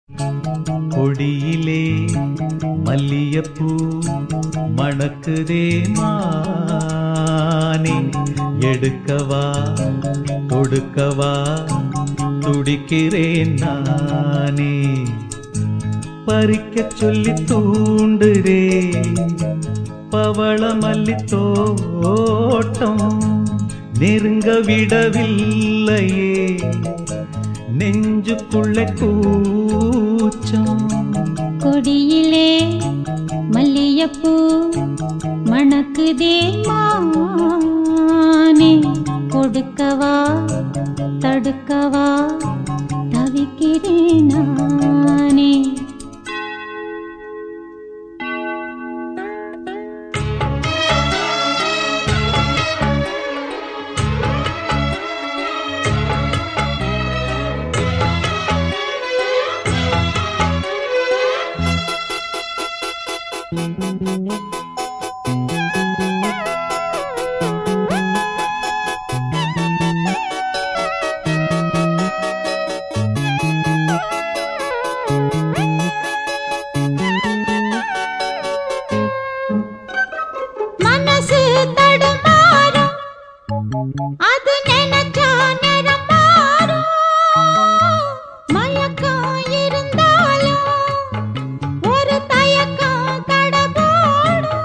கொடியிலே மல்லியப்பூ மணக்குதே மானே எடுக்கவா கொடுக்கவா துடிக்கிறேன் நானே பறிக்கச் சொல்லி தூண்டுதே பவள மல்லித்தோட்டம் நெருங்க விடவில்லையே நெஞ்சுக்குள்ள கூச்சம் கொடியிலே மல்லியப்பூ மணக்குதே மானே கொடுக்கவா தடுக்கவா தவிக்கிறேன் நானே மனசு தடுமாறும் அது நினைச்சா நேரம் மாறும் மயக்கம் இருந்தாலும் ஒரு தயக்கம் தடபோடும்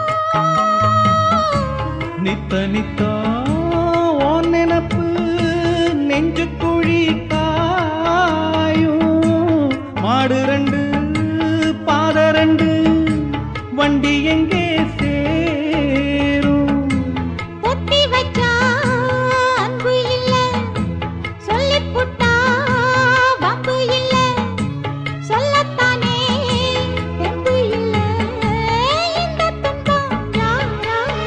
நித்த நித்தா ஓன் நினப்பு நெஞ்சு குழி காயும் மாடு ரெண்டு பாத ரெண்டு வண்டி எங்கே சேரும் பொத்தி வச்சா அன்பு இல்ல சொல்லிப் புட்டா வம்பு இல்ல சொல்லத்தானே தெம்பு இல்ல இந்த துன்பம் யாரால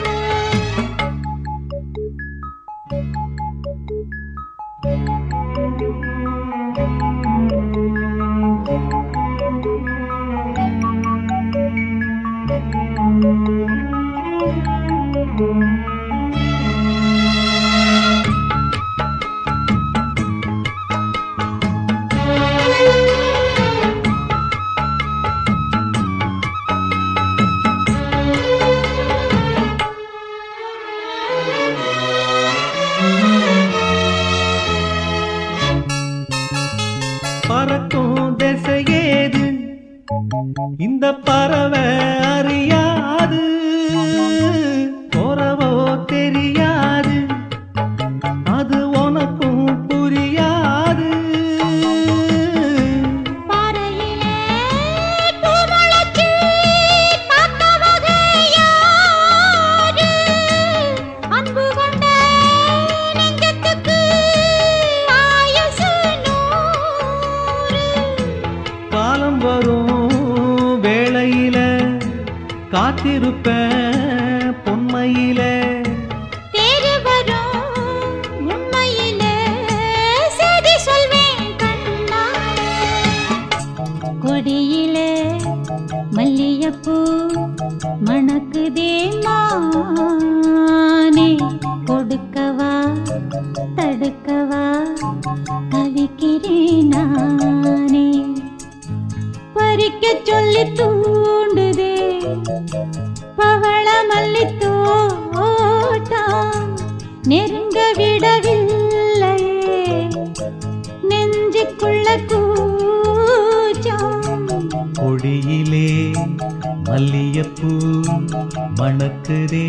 பறக்கும் திசையேது இந்த பறவை அறியாது போறவோ தெரியாது அது உனக்கும் புரியாது பாறையிலே பூ முளைச்சு பார்த்த வகை யாரு? அன்பு கொண்ட நெஞ்சத்துக்கு ஆயுசு நூறு. காலம் வரும் வேளையில காத்திருப்பேன் பொன்மையில தேடி வரும் உண்மையிலே செய்தி சொல்வேன் கண்ணாலே. கொடியிலே மல்லியப்பூ மணக்குதே மானே கொடுக்கவா தடுக்கவா தவிக்கிறேன் நானே பறிக்க சொல்லி தூண்டுதே பவள மல்லித்தோட்டம் நெருங்க விடவில்லையே நெஞ்சுக்குள்ள கூச்சம் கொடியிலே மல்லியப்பூ மணக்குதே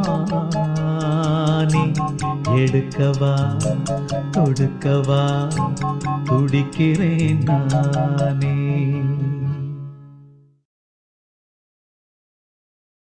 மானே எடுக்கவா கொடுக்கவா துடிக்கிறேன் நானே